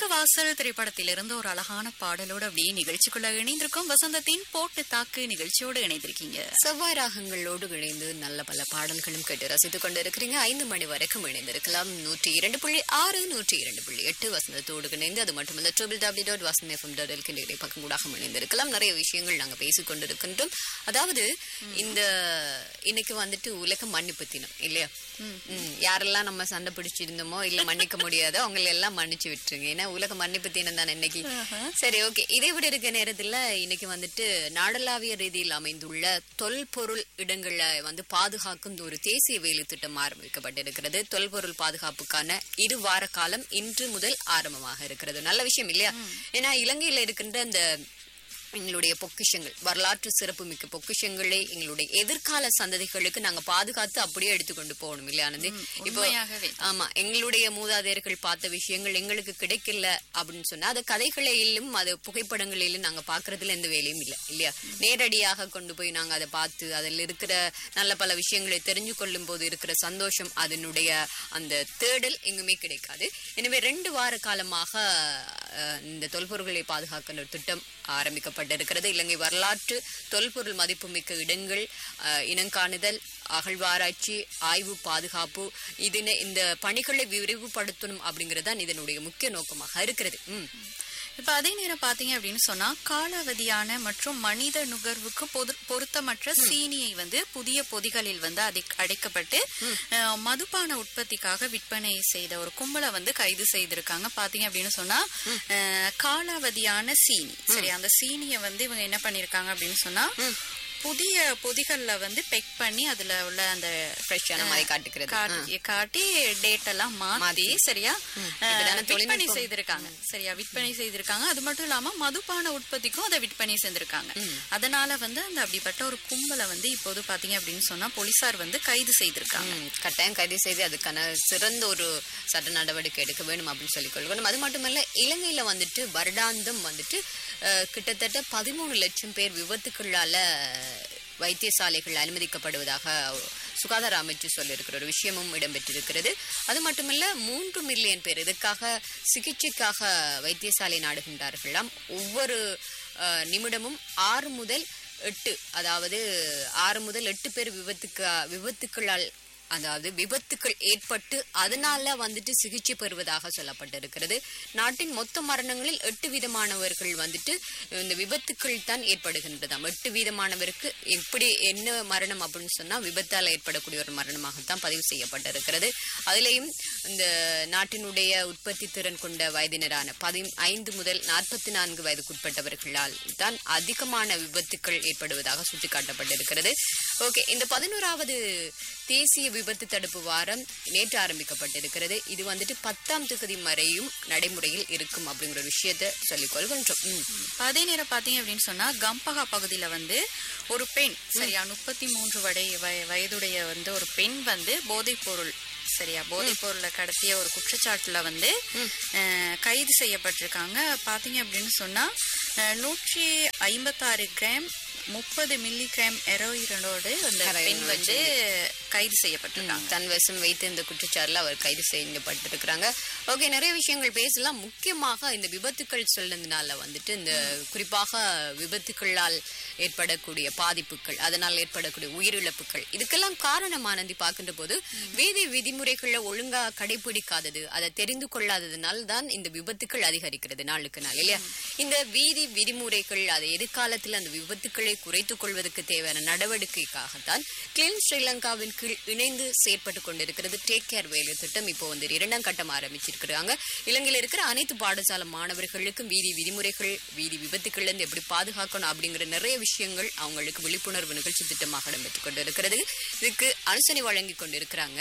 வடக்கு வாசல் திரைப்படத்திலிருந்து ஒரு அழகான பாடலோடு அப்படியே நிகழ்ச்சிக்குள்ள இணைந்திருக்கும் வசந்தத்தின் போட்டு தாக்கு நிகழ்ச்சியோடு இணைந்திருக்கீங்க செவ்வாய் ராகங்களோடு இணைந்து நல்ல பல பாடல்களும் கேட்டு ரசித்துக் கொண்டிருக்கிறீங்க ஐந்து மணி வரைக்கும் இணைந்திருக்கலாம் நூற்றி இரண்டு புள்ளி ஆறு நூற்றி இரண்டு புள்ளி எட்டு வசந்தத்தோடு இணைந்து அது மட்டுமல்ல triple W dot Vasanth FM dot எல்கின்ற பக்கம் கூட இணைந்திருக்கலாம் நிறைய விஷயங்கள் நாங்க பேசிக் கொண்டிருக்கின்றோம் அதாவது இந்த இன்னைக்கு வந்துட்டு உலக மன்னிப்பு தினம் இல்லையா ம், யாரெல்லாம் நம்ம சண்டை பிடிச்சிருந்தோமோ இல்ல மன்னிக்க முடியாதோ அவங்களை எல்லாம் மன்னிச்சு விட்டுருங்க ஏன்னா உலக மன்னிப்பு தினம் தானே இன்னைக்கு சரி ஓகே இதை விட இருக்க நேரத்துல இன்னைக்கு வந்துட்டு நாடளாவிய ரீதியில் அமைந்துள்ள தொல்பொருள் இடங்களை வந்து பாதுகாக்கும் ஒரு தேசிய வேலை திட்டம் ஆரம்பிக்கப்பட்டிருக்கிறது தொல்பொருள் பாதுகாப்புக்கான இரு வார காலம் இன்று முதல் ஆரம்பமாக இருக்கிறது நல்ல விஷயம் இல்லையா ஏன்னா இலங்கையில இருக்கின்ற அந்த எங்களுடைய பொக்கிஷங்கள் வரலாற்று சிறப்புமிக்க பொக்கிஷங்களை எங்களுடைய எதிர்கால சந்ததிகளுக்கு நாங்க பாதுகாத்து அப்படியே எடுத்துக்கொண்டு போகணும் இல்லையா ஆனந்தி இப்போ உண்மையாகவே. ஆமா எங்களுடைய மூதாதையர்கள் பார்த்த விஷயங்கள் எங்களுக்கு கிடைக்கல அப்படின்னு சொன்னா அது கதைகளிலும் அது புகைப்படங்களிலும் நாங்க பாக்குறதுல எந்த வேலையும் இல்லை இல்லையா நேரடியாக கொண்டு போய் நாங்க அதை பார்த்து அதில் இருக்கிற நல்ல பல விஷயங்களை தெரிஞ்சு கொள்ளும் போது இருக்கிற சந்தோஷம் அதனுடைய அந்த தேடல் எங்குமே கிடைக்காது எனவே ரெண்டு வார காலமாக அஹ், இந்த தொல்பொருள்களை பாதுகாக்கின்ற திட்டம் ஆரம்பிக்கப்பட்டிருக்கிறது இலங்கை வரலாற்று தொல்பொருள் மதிப்புமிக்க இடங்கள் அஹ், இனங்காணுதல் அகழ்வாராய்ச்சி ஆய்வு பாதுகாப்பு இதனை இந்த பணிகளை விரிவுபடுத்தணும் அப்படிங்கிறது தான் இதனுடைய முக்கிய நோக்கமாக இருக்கிறது ம் இப்ப அதே நேரம் பாத்தீங்க அப்படின்னு சொன்னா காலாவதியான மற்றும் மனித நுகர்வுக்கு பொது- பொருத்தமற்ற சீனியை வந்து புதிய பொதிகளில் வந்து அடை- அடைக்கப்பட்டு அஹ், மதுபான உற்பத்திக்காக விற்பனை செய்த ஒரு கும்பலை வந்து கைது செய்திருக்காங்க பாத்தீங்க அப்படின்னு சொன்னா அஹ், காலாவதியான சீனி சரி அந்த சீனியை வந்து இவங்க என்ன பண்ணிருக்காங்க அப்படின்னு சொன்னா புதிய பொதிகள்ல வந்து பெக் பண்ணி அதுல உள்ள அந்த ஃப்ரெஷ்ஷான மாதிரி காட்டுக்கிறது காட்டி காட்டி டேட் எல்லாம் மாத்தி சரியா இப்பதானே அஹ், விற்பனை தொழில்நுட்பம். செய்திருக்காங்க சரியா விற்பனை செய்திருக்காங்க அது மட்டும் இல்லாம மதுபான உற்பத்திக்கும் அதை விற்பனை செஞ்சிருக்காங்க அதனால வந்து அந்த அப்படிப்பட்ட ஒரு கும்பலை வந்து இப்போது பாத்தீங்க அப்படின்னு சொன்னா போலீசார் வந்து கைது செய்திருக்காங்க ம், கட்டாயம் கைது செய்து அதுக்கான சிறந்த ஒரு சட்ட நடவடிக்கை எடுக்க வேணும் அப்படின்னு சொல்லிக் கொள்கணும் அது மட்டுமல்ல இலங்கையில வந்துட்டு வருடாந்தம் வந்துட்டு அஹ், கிட்டத்தட்ட பதிமூணு லட்சம் பேர் விபத்துக்களால வைத்தியசாலைகள் அனுமதிக்கப்படுவதாக சுகாதார அமைச்சு சொல்லியிருக்கிற ஒரு விஷயமும் இடம்பெற்றிருக்கிறது அது மட்டுமல்ல மூன்று மில்லியன் பேர் இதுக்காக சிகிச்சைக்காக வைத்தியசாலை நாடுகின்றார்களாம் ஒவ்வொரு அஹ், நிமிடமும் ஆறு முதல் எட்டு அதாவது ஆறு முதல் எட்டு பேர் விபத்துக்கு விபத்துக்களால் அதாவது விபத்துக்கள் ஏற்பட்டு அதனால வந்துட்டு சிகிச்சை பெறுவதாக சொல்லப்பட்டிருக்கிறது நாட்டின் மொத்த மரணங்களில் எட்டு விதமானவர்கள் வந்துட்டு இந்த விபத்துக்கள் தான் ஏற்படுகின்றதாம் எட்டு வீதமானவருக்கு எப்படி என்ன மரணம் அப்படின்னு சொன்னா விபத்தால் ஏற்படக்கூடிய ஒரு மரணமாகத்தான் பதிவு செய்யப்பட்டிருக்கிறது அதிலேயும் இந்த நாட்டினுடைய உற்பத்தி திறன் கொண்ட வயதினரான பதி ஐந்து முதல் நாற்பத்தி நான்கு வயதுக்குட்பட்டவர்களால் தான் அதிகமான விபத்துக்கள் ஏற்படுவதாக சுட்டிக்காட்டப்பட்டிருக்கிறது ஓகே இந்த பதினோராவது தேசிய விபத்து தடுப்பு வாரம் நேற்று ஆரம்பிக்கப்பட்டிருக்கிறது இது வந்துட்டு பத்தாம் தொகுதி வரையும் நடைமுறையில் இருக்கும் அப்படிங்கிற ஒரு விஷயத்தை சொல்லிக் கொள்கின்றோம் ம். இப்ப அதே நேரம் பாத்தீங்க அப்படின்னு சொன்னா கம்பகா பகுதியில வந்து ஒரு பெண் சரியா முப்பத்தி மூன்று வடை வய- வயதுடைய வந்து ஒரு பெண் வந்து போதைப் பொருள் சரியா போதைப் பொருளை கடத்திய ஒரு குற்றச்சாட்டுல வந்து அஹ், கைது செய்யப்பட்டிருக்காங்க பாத்தீங்க அப்படின்னு சொன்னா அஹ், நூற்றி ஐம்பத்தாறு கிராம் முப்பது மில்லி கிராம் எரோயினோடு அந்த ஹெரோயின் பெண் வந்து கைது செய்யப்பட்டிருக்காங்க தன் வசம் வைத்து இந்த குற்றச்சாட்டுல அவர் கைது செய்யப்பட்டிருக்கிறாங்க ஓகே நிறைய விஷயங்கள் பேசலாம் முக்கியமாக இந்த விபத்துக்கள் சொன்னதுனால வந்துட்டு இந்த குறிப்பாக விபத்துக்களால் ஏற்படக்கூடிய பாதிப்புகள் அதனால் ஏற்படக்கூடிய உயிரிழப்புகள் இதுக்கெல்லாம் காரணமானது பார்க்கின்ற போது வீதி விதிமுறைகளை ஒழுங்கா கடைபிடிக்காதது அதை தெரிந்து கொள்ளாததுனால தான் இந்த விபத்துக்கள் அதிகரிக்கிறது நாளுக்கு நாள் இல்லையா இந்த வீதி விதிமுறைகள் அதை எதிர்காலத்தில் அந்த விபத்துக்களை குறைத்துக் கொள்வதற்கு தேவையான நடவடிக்கைக்காகத்தான் கிளீன் ஸ்ரீலங்காவின் கீழ் இணைந்து செயற்பட்டுக் கொண்டிருக்கிறது டேக் கேர் வேலை திட்டம் இப்போ வந்து இரண்டாம் கட்டம் ஆரம்பிச்சிருக்கிறாங்க இலங்கையில் இருக்கிற அனைத்து பாடசாலை மாணவர்களுக்கும் வீதி விதிமுறைகள் வீதி விபத்துக்கள்ல இருந்து எப்படி பாதுகாக்கணும் அப்படிங்கிற நிறைய விஷயங்கள் அவங்களுக்கு விழிப்புணர்வு நிகழ்ச்சி திட்டமாக இடம்பெற்றுக் கொண்டிருக்கிறது இதுக்கு அனுசரணை வழங்கி கொண்டிருக்கிறாங்க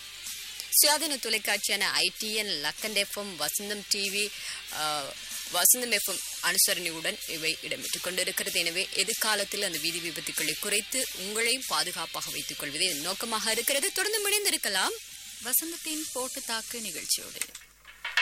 சுயாதீன தொலைக்காட்சியான ஐடிஎன் லக்கன் FM Vasantham TV Vasantham FM அனுசரணையுடன் இவை இடம்பெற்றுக் கொண்டிருக்கிறது எனவே எதிர்காலத்தில் அந்த வீதி விபத்துக்களை குறைத்து உங்களையும் பாதுகாப்பாக வைத்துக் கொள்வதே இதன் நோக்கமாக இருக்கிறது தொடர்ந்து முடிந்திருக்கலாம் வசந்தத்தின் போட்டு தாக்கு நிகழ்ச்சியோடு